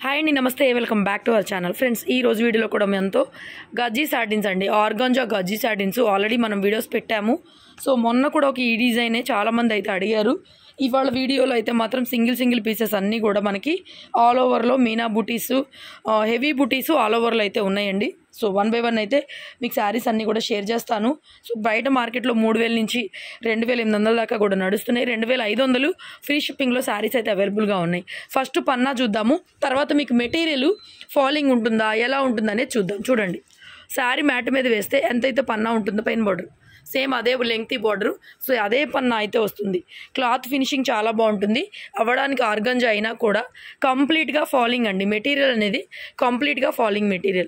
hi అండి నమస్తే welcome back to our channel friends ఈ రోజు వీడియోలో కూడా ఎంతో గజ్జీ సాటిన్స్ అండి ఆర్గాంజా గజ్జీ సాటిన్స్ ఆల్రెడీ మనం వీడియోస్ పెట్టాము సో మొన్న కూడా ఒక ఈ డిజైనే చాలామంది అయితే అడిగారు ఇవాళ వీడియోలో అయితే మాత్రం సింగిల్ సింగిల్ పీసెస్ అన్నీ కూడా మనకి ఆల్ ఓవర్లో మీనా బుటీస్ హెవీ బుటీస్ ఆల్ ఓవర్లో అయితే ఉన్నాయండి సో వన్ బై వన్ అయితే మీకు శారీస్ అన్నీ కూడా షేర్ చేస్తాను సో బయట మార్కెట్లో మూడు వేల నుంచి రెండు వేల ఎనిమిది వందల దాకా కూడా నడుస్తున్నాయి రెండు వేల ఐదు వందలు ఫ్రీ షిప్పింగ్లో శారీస్ అయితే అవైలబుల్గా ఉన్నాయి ఫస్ట్ పన్నా చూద్దాము తర్వాత మీకు మెటీరియల్ ఫాలింగ్ ఉంటుందా ఎలా ఉంటుందా అనేది చూద్దాం చూడండి శారీ మ్యాట్ మీద వేస్తే ఎంతైతే పన్నా ఉంటుందో పైన బార్డర్ సేమ్ అదే లెంగ్తీ బార్డర్ సో అదే పన్నా అయితే వస్తుంది క్లాత్ ఫినిషింగ్ చాలా బాగుంటుంది అవ్వడానికి ఆర్గంజా అయినా కూడా కంప్లీట్గా ఫాలింగ్ అండి మెటీరియల్ అనేది కంప్లీట్గా falling material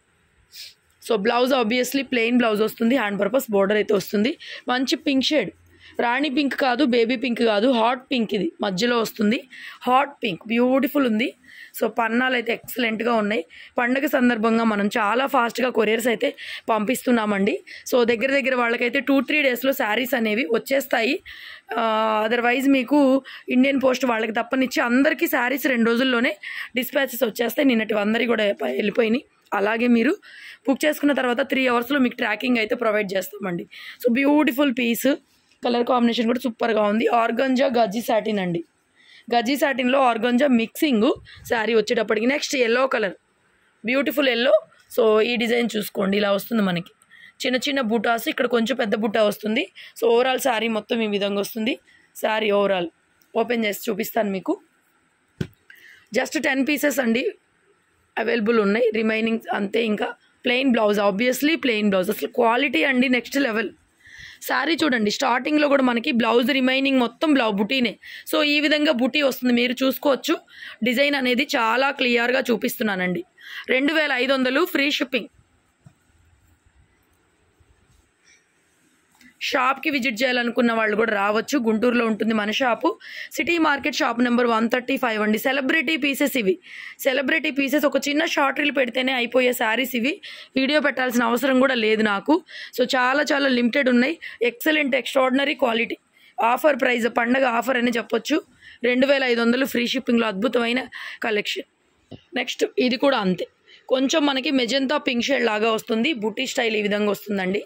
so blouse obviously plain blouse వస్తుంది హ్యాండ్ పర్పస్ బోర్డర్ అయితే వస్తుంది మంచి పింక్ షేడ్ రాణి పింక్ కాదు బేబీ పింక్ కాదు హాట్ పింక్ ఇది మధ్యలో వస్తుంది హాట్ పింక్ బ్యూటిఫుల్ ఉంది సో పన్నాలు అయితే ఎక్సలెంట్గా ఉన్నాయి పండగ సందర్భంగా మనం చాలా ఫాస్ట్గా కొరియర్స్ అయితే పంపిస్తున్నామండి సో దగ్గర దగ్గర వాళ్ళకైతే టూ త్రీ డేస్లో శారీస్ అనేవి వచ్చేస్తాయి అదర్వైజ్ మీకు ఇండియన్ పోస్ట్ వాళ్ళకి తప్పనిచ్చి అందరికీ శారీస్ రెండు రోజుల్లోనే డిస్పాచెస్ వచ్చేస్తాయి నిన్నటి అందరి కూడా వెళ్ళిపోయినాయి అలాగే మీరు బుక్ చేసుకున్న తర్వాత త్రీ అవర్స్లో మీకు ట్రాకింగ్ అయితే ప్రొవైడ్ చేస్తామండి so beautiful piece colour combination కూడా సూపర్గా ఉంది ఆర్గంజా గజ్జీ సాటిన్ అండి గజ్జీ సాటిన్లో ఆర్గంజా మిక్సింగ్ శారీ వచ్చేటప్పటికి next yellow colour beautiful yellow so ఈ డిజైన్ చూసుకోండి ఇలా వస్తుంది మనకి చిన్న చిన్న బుటాస్ ఇక్కడ కొంచెం పెద్ద బుటా వస్తుంది సో ఓవరాల్ శారీ మొత్తం ఈ విధంగా వస్తుంది శారీ ఓవరాల్ ఓపెన్ చేసి చూపిస్తాను మీకు జస్ట్ టెన్ పీసెస్ అండి అవైలబుల్ ఉన్నాయి రిమైనింగ్ అంతే ఇంకా plain blouse obviously plain blouse అసలు క్వాలిటీ అండి నెక్స్ట్ లెవెల్ శారీ చూడండి స్టార్టింగ్లో కూడా మనకి బ్లౌజ్ రిమైనింగ్ మొత్తం బ్లౌ బుటీనే సో ఈ విధంగా బుటీ వస్తుంది మీరు చూసుకోవచ్చు డిజైన్ అనేది చాలా క్లియర్గా చూపిస్తున్నానండి రెండు వేల ఐదు వందలు ఫ్రీ షిప్పింగ్ షాప్కి విజిట్ చేయాలనుకున్న వాళ్ళు కూడా రావచ్చు గుంటూరులో ఉంటుంది మన shop city market shop number one thirty five అండి సెలబ్రిటీ పీసెస్ ఇవి సెలబ్రిటీ పీసెస్ ఒక చిన్న షార్ట్ రీల్ పెడితేనే అయిపోయే శారీస్ ఇవి వీడియో పెట్టాల్సిన అవసరం కూడా లేదు నాకు సో చాలా చాలా లిమిటెడ్ ఉన్నాయి excellent extraordinary quality offer price పండగ ఆఫర్ అని చెప్పొచ్చు రెండు వేల ఐదు వందలు ఫ్రీ షిప్పింగ్లో అద్భుతమైన కలెక్షన్ నెక్స్ట్ ఇది కూడా అంతే కొంచెం మనకి మెజంతా పింక్ షేడ్ లాగా వస్తుంది బుటీ స్టైల్ ఈ విధంగా వస్తుందండి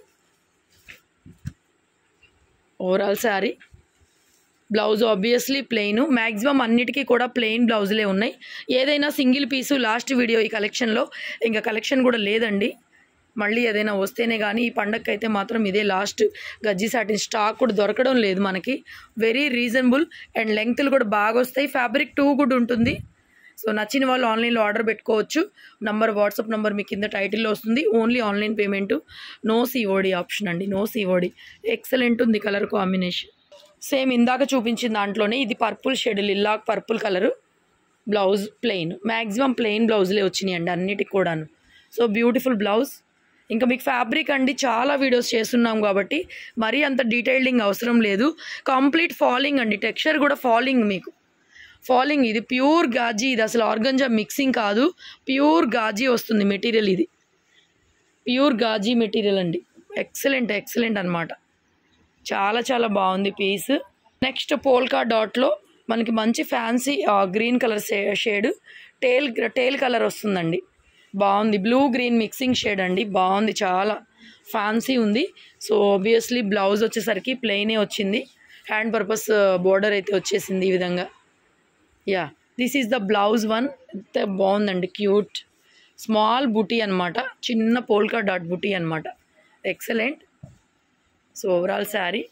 overall sari blouse obviously plain maximum అన్నిటికీ కూడా ప్లెయిన్ బ్లౌజులే ఉన్నాయి ఏదైనా సింగిల్ పీసు లాస్ట్ వీడియో ఈ కలెక్షన్లో ఇంకా కలెక్షన్ కూడా లేదండి మళ్ళీ ఏదైనా వస్తేనే కానీ ఈ పండగకి అయితే మాత్రం ఇదే లాస్ట్ గజ్జి సాటిన్ స్టాక్ కూడా దొరకడం లేదు మనకి వెరీ రీజనబుల్ అండ్ లెంగ్త్లు కూడా బాగా వస్తాయి ఫ్యాబ్రిక్ టూ గుడ్ ఉంటుంది సో నచ్చిన వాళ్ళు ఆన్లైన్లో ఆర్డర్ పెట్టుకోవచ్చు నంబర్ వాట్సాప్ నెంబర్ మీ కింద టైటిల్లో వస్తుంది only online payment no COD option అండి నో సిఓడి ఎక్సలెంట్ ఉంది కలర్ కాంబినేషన్ సేమ్ ఇందాక చూపించిన దాంట్లోనే ఇది purple shade lilac purple colour blouse plain maximum plain బ్లౌజ్లే వచ్చినాయి అండి అన్నిటికి కూడాను సో బ్యూటిఫుల్ బ్లౌజ్ ఇంకా మీకు ఫ్యాబ్రిక్ అండి చాలా వీడియోస్ చేస్తున్నాం కాబట్టి మరీ అంత డీటెయిలింగ్ అవసరం లేదు కంప్లీట్ ఫాలింగ్ అండి టెక్స్చర్ కూడా ఫాలింగ్ మీకు ఫాలింగ్ ఇది ప్యూర్ గాజీ ఇది అసలు ఆర్గంజా మిక్సింగ్ కాదు ప్యూర్ గాజీ వస్తుంది మెటీరియల్ ఇది ప్యూర్ గాజీ మెటీరియల్ అండి ఎక్సలెంట్ ఎక్సలెంట్ అనమాట చాలా చాలా బాగుంది పీస్ నెక్స్ట్ పోల్కా డాట్లో మనకి మంచి fancy green colour shade teal teal colour వస్తుందండి బాగుంది బ్లూ గ్రీన్ మిక్సింగ్ షేడ్ అండి బాగుంది చాలా ఫ్యాన్సీ ఉంది సో ఆబ్వియస్లీ బ్లౌజ్ వచ్చేసరికి ప్లెయినే వచ్చింది హ్యాండ్ పర్పస్ బోర్డర్ అయితే వచ్చేసింది ఈ విధంగా ya this is the blouse one ఎంత బాగుందండి క్యూట్ స్మాల్ బుటీ అనమాట చిన్న పోల్కా డాట్ బుటీ అనమాట excellent so overall sari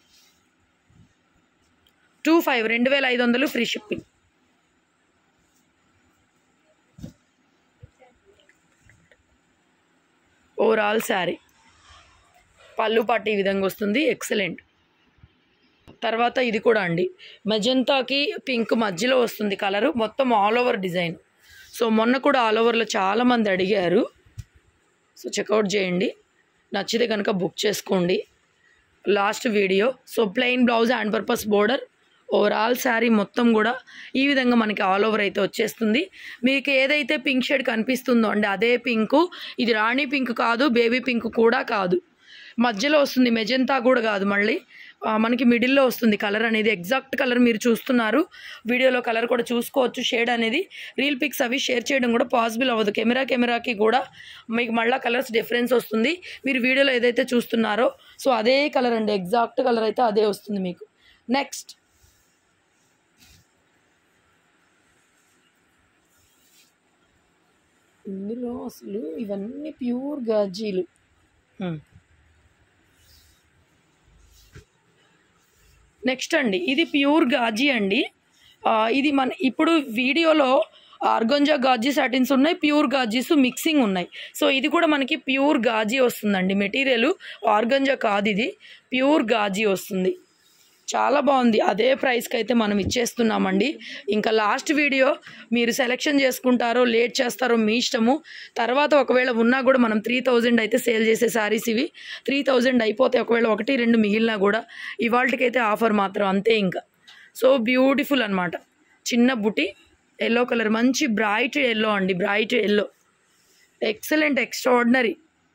two five రెండు వేల ఐదు వందలు ఫ్రీ షిప్పింగ్ ఓవరాల్ శారీ పళ్ళు పాటు ఈ విధంగా వస్తుంది ఎక్సలెంట్ తర్వాత ఇది కూడా అండి మెజంతాకి పింక్ మధ్యలో వస్తుంది కలరు మొత్తం ఆల్ ఓవర్ డిజైన్ సో మొన్న కూడా ఆల్ ఓవర్లో చాలామంది అడిగారు సో చెక్అవుట్ చేయండి నచ్చితే కనుక బుక్ చేసుకోండి last video so plain blouse hand purpose border overall sari మొత్తం కూడా ఈ విధంగా మనకి ఆల్ ఓవర్ అయితే వచ్చేస్తుంది మీకు ఏదైతే పింక్ షేడ్ కనిపిస్తుందో అండి అదే పింకు ఇది రాణి పింక్ కాదు బేబీ పింక్ కూడా కాదు మధ్యలో వస్తుంది మెజంతా కూడా కాదు మళ్ళీ ఆ, మనకి మిడిల్లో వస్తుంది కలర్ అనేది ఎగ్జాక్ట్ కలర్ మీరు చూస్తున్నారు వీడియోలో కలర్ కూడా చూసుకోవచ్చు షేడ్ అనేది రీల్ పిక్స్ అవి షేర్ చేయడం కూడా పాసిబుల్ అవ్వదు కెమెరా కెమెరాకి కూడా మీకు మళ్ళీ కలర్స్ డిఫరెన్స్ వస్తుంది మీరు వీడియోలో ఏదైతే చూస్తున్నారో సో అదే కలర్ అండి ఎగ్జాక్ట్ కలర్ అయితే అదే వస్తుంది మీకు నెక్స్ట్ ఇందులో అసలు ఇవన్నీ ప్యూర్ గాజీలు నెక్స్ట్ అండి ఇది ప్యూర్ గాజీ అండి ఆ, ఇది మన ఇప్పుడు వీడియోలో ఆర్గంజా గాజీ సాటిన్స్ ఉన్నాయి ప్యూర్ గాజీస్ మిక్సింగ్ ఉన్నాయి సో ఇది కూడా మనకి ప్యూర్ గాజీ వస్తుందండి మెటీరియల్ ఆర్గంజా కాదు ఇది ప్యూర్ గాజీ వస్తుంది చాలా బాగుంది అదే ప్రైస్కి అయితే మనం ఇచ్చేస్తున్నామండి ఇంకా లాస్ట్ వీడియో మీరు సెలెక్షన్ చేసుకుంటారో లేట్ చేస్తారో మీ ఇష్టము తర్వాత ఒకవేళ ఉన్నా కూడా మనం త్రీ థౌజండ్ అయితే సేల్ చేసే శారీస్ ఇవి త్రీ థౌజండ్ అయిపోతే ఒకవేళ ఒకటి రెండు మిగిలినా కూడా ఇవాళకైతే ఆఫర్ మాత్రం అంతే ఇంకా సో బ్యూటిఫుల్ అన్నమాట చిన్న బుటి ఎల్లో కలర్ మంచి బ్రైట్ ఎల్లో అండి bright yellow excellent extraordinary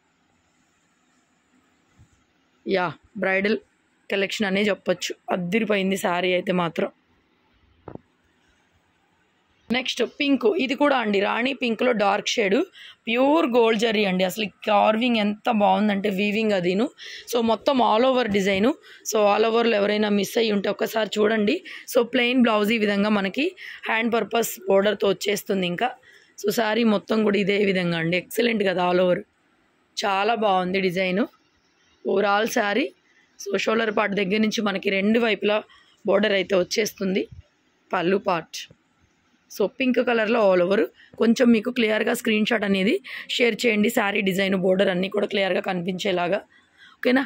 ya bridal collection అనే చెప్పొచ్చు అద్దిరిపోయింది శారీ అయితే మాత్రం నెక్స్ట్ పింక్ ఇది కూడా అండి రాణి పింక్లో dark shade pure gold zari అండి అసలు కార్వింగ్ ఎంత బాగుందంటే వీవింగ్ అదిను సో మొత్తం all over design so all ఓవర్లో ఎవరైనా మిస్ అయ్యి ఉంటే ఒకసారి చూడండి సో ప్లెయిన్ బ్లౌజ్ ఈ విధంగా మనకి హ్యాండ్ పర్పస్ బోర్డర్తో వచ్చేస్తుంది ఇంకా సో శారీ మొత్తం కూడా ఇదే విధంగా అండి ఎక్సలెంట్ కదా ఆల్ ఓవర్ చాలా బాగుంది design overall sari so shoulder part దగ్గర నుంచి మనకి రెండు వైపులా బోర్డర్ అయితే వచ్చేస్తుంది పళ్ళు పార్ట్ సో పింక్ కలర్లో ఆల్ ఓవర్ కొంచెం మీకు క్లియర్గా స్క్రీన్ షాట్ అనేది షేర్ చేయండి శారీ డిజైన్ బోర్డర్ అన్నీ కూడా క్లియర్గా కనిపించేలాగా ఓకేనా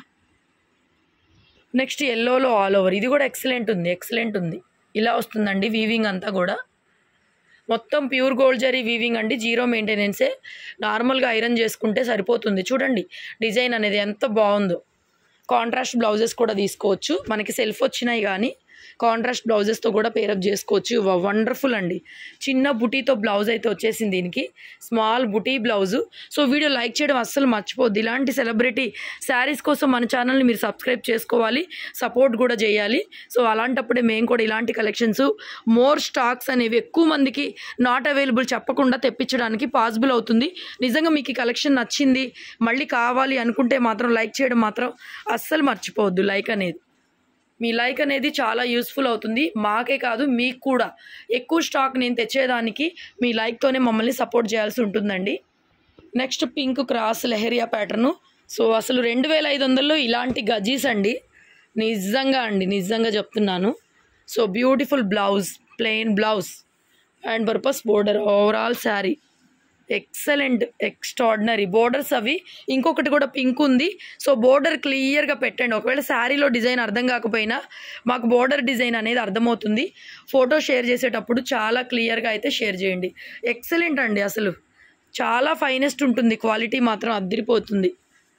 నెక్స్ట్ ఎల్లోలో ఆల్ ఓవర్ ఇది కూడా ఎక్సలెంట్ ఉంది ఎక్సలెంట్ ఉంది ఇలా వస్తుందండి వీవింగ్ అంతా కూడా మొత్తం ప్యూర్ గోల్డ్ జరీ వీవింగ్ అండి జీరో మెయింటెనెన్సే నార్మల్గా ఐరన్ చేసుకుంటే సరిపోతుంది చూడండి డిజైన్ అనేది ఎంత బాగుందో కాంట్రాస్ట్ బ్లౌజెస్ కూడా తీసుకోవచ్చు మనకి సెల్ఫ్ వచ్చినాయి కానీ కాంట్రాస్ట్ బ్లౌజెస్తో కూడా పేరప్ చేసుకోవచ్చు వండర్ఫుల్ అండి చిన్న బుటీతో బ్లౌజ్ అయితే వచ్చేసింది దీనికి స్మాల్ బుటీ బ్లౌజు సో వీడియో లైక్ చేయడం అస్సలు మర్చిపోద్ది ఇలాంటి సెలబ్రిటీ శారీస్ కోసం మన ఛానల్ని మీరు సబ్స్క్రైబ్ చేసుకోవాలి సపోర్ట్ కూడా చేయాలి సో అలాంటప్పుడే మేము కూడా ఇలాంటి కలెక్షన్స్ మోర్ స్టాక్స్ అనేవి ఎక్కువ మందికి నాట్ అవైలబుల్ చెప్పకుండా తెప్పించడానికి పాసిబుల్ అవుతుంది నిజంగా మీకు ఈ కలెక్షన్ నచ్చింది మళ్ళీ కావాలి అనుకుంటే మాత్రం లైక్ చేయడం మాత్రం అస్సలు మర్చిపోవద్దు లైక్ అనేది మీ లైక్ అనేది చాలా యూస్ఫుల్ అవుతుంది మాకే కాదు మీకు కూడా ఎక్కువ స్టాక్ నేను తెచ్చేదానికి మీ లైక్తోనే మమ్మల్ని సపోర్ట్ చేయాల్సి ఉంటుందండి next pink cross leheriya pattern so అసలు రెండు వేల ఐదు వందల్లో ఇలాంటి గజీస్ అండి నిజంగా అండి నిజంగా చెప్తున్నాను so beautiful blouse plain blouse and purpose border overall sari excellent extraordinary borders అవి ఇంకొకటి కూడా పింక్ ఉంది సో బోర్డర్ క్లియర్గా పెట్టండి ఒకవేళ శారీలో డిజైన్ అర్థం కాకపోయినా మాకు బోర్డర్ డిజైన్ అనేది అర్థమవుతుంది ఫోటో షేర్ చేసేటప్పుడు చాలా క్లియర్గా అయితే షేర్ చేయండి ఎక్సలెంట్ అండి అసలు చాలా ఫైనెస్ట్ ఉంటుంది క్వాలిటీ మాత్రం అద్దరిపోతుంది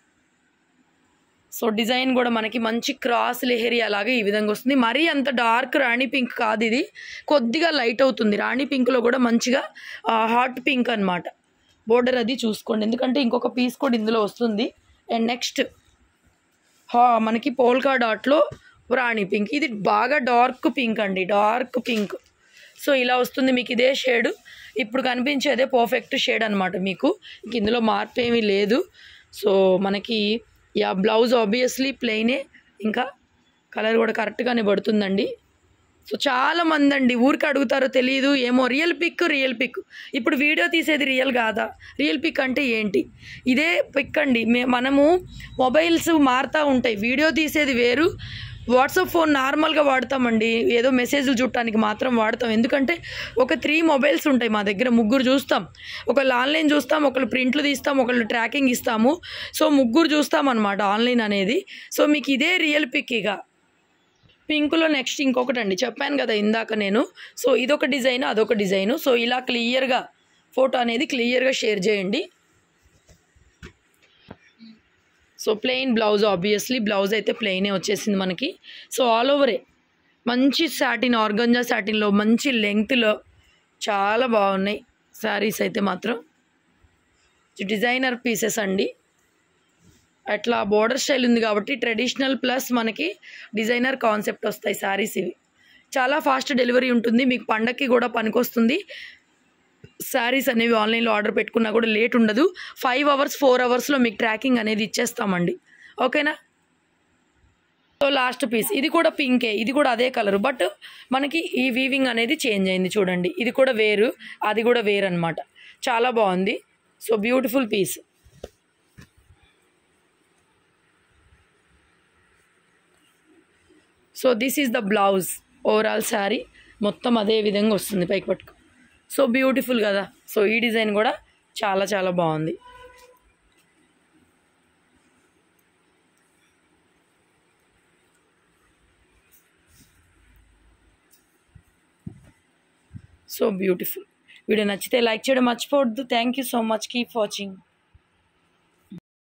సో డిజైన్ కూడా మనకి మంచి క్రాస్ లెహరీ అలాగే ఈ విధంగా వస్తుంది మరీ అంత డార్క్ రాణి పింక్ కాదు ఇది కొద్దిగా లైట్ అవుతుంది రాణి పింక్లో కూడా మంచిగా హాట్ పింక్ అన్నమాట బోర్డర్ అది చూసుకోండి ఎందుకంటే ఇంకొక పీస్ కూడా ఇందులో వస్తుంది అండ్ నెక్స్ట్ హా మనకి పోల్కా డాట్లో రాణి పింక్ ఇది బాగా డార్క్ పింక్ అండి డార్క్ పింక్ సో ఇలా వస్తుంది మీకు ఇదే షేడ్ ఇప్పుడు కనిపించేదే పర్ఫెక్ట్ షేడ్ అనమాట మీకు ఇంక ఇందులో మార్పు ఏమీ లేదు సో మనకి యా బ్లౌజ్ ఆబ్వియస్లీ ప్లెయినే ఇంకా కలర్ కూడా కరెక్ట్గానే పడుతుందండి సో చాలా మంది అండి ఊరికి అడుగుతారో తెలియదు ఏమో రియల్ పిక్ రియల్ పిక్ ఇప్పుడు వీడియో తీసేది రియల్ కాదా రియల్ పిక్ అంటే ఏంటి ఇదే పిక్ అండి మే మనము మొబైల్స్ మారుతూ ఉంటాయి వీడియో తీసేది వేరు వాట్సాప్ ఫోన్ నార్మల్గా వాడతామండి ఏదో మెసేజ్లు చూడటానికి మాత్రం వాడతాం ఎందుకంటే ఒక త్రీ మొబైల్స్ ఉంటాయి మా దగ్గర ముగ్గురు చూస్తాం ఒకళ్ళు ఆన్లైన్ చూస్తాం ఒకళ్ళు ప్రింట్లు తీస్తాం ఒకళ్ళు ట్రాకింగ్ ఇస్తాము సో ముగ్గురు చూస్తాం అనమాట ఆన్లైన్ అనేది సో మీకు ఇదే రియల్ పిక్ ఇక పింక్లో నెక్స్ట్ ఇంకొకటి అండి చెప్పాను కదా ఇందాక నేను సో ఇదొక డిజైన్ అదొక డిజైను సో ఇలా క్లియర్గా ఫోటో అనేది క్లియర్గా షేర్ చేయండి so plain blouse obviously blouse అయితే ప్లెయినే వచ్చేసింది మనకి సో ఆల్ ఓవరే మంచి సాటిన్ ఆర్గంజా సాటిన్లో మంచి లెంగ్త్లో చాలా బాగున్నాయి శారీస్ అయితే మాత్రం డిజైనర్ పీసెస్ అండి అట్లా బోర్డర్ స్టైల్ ఉంది కాబట్టి ట్రెడిషనల్ ప్లస్ మనకి డిజైనర్ కాన్సెప్ట్ వస్తాయి శారీస్ ఇవి చాలా ఫాస్ట్ డెలివరీ ఉంటుంది మీకు పండక్కి కూడా పనికొస్తుంది శారీస్ అనేవి ఆన్లైన్లో ఆర్డర్ పెట్టుకున్నా కూడా లేట్ ఉండదు ఫైవ్ అవర్స్ ఫోర్ అవర్స్లో మీకు ట్రాకింగ్ అనేది ఇచ్చేస్తామండి ఓకేనా సో లాస్ట్ పీస్ ఇది కూడా పింకే ఇది కూడా అదే కలర్ బట్ మనకి ఈ వీవింగ్ అనేది చేంజ్ అయింది చూడండి ఇది కూడా వేరు అది కూడా వేరు అనమాట చాలా బాగుంది so beautiful piece so this is the blouse overall sari మొత్తం అదే విధంగా వస్తుంది పైకి పట్టుకు సో బ్యూటిఫుల్ కదా సో ఈ డిజైన్ కూడా చాలా చాలా బాగుంది సో బ్యూటిఫుల్ వీడియో నచ్చితే లైక్ చేయడం మర్చిపోవద్దు thank you so much keep watching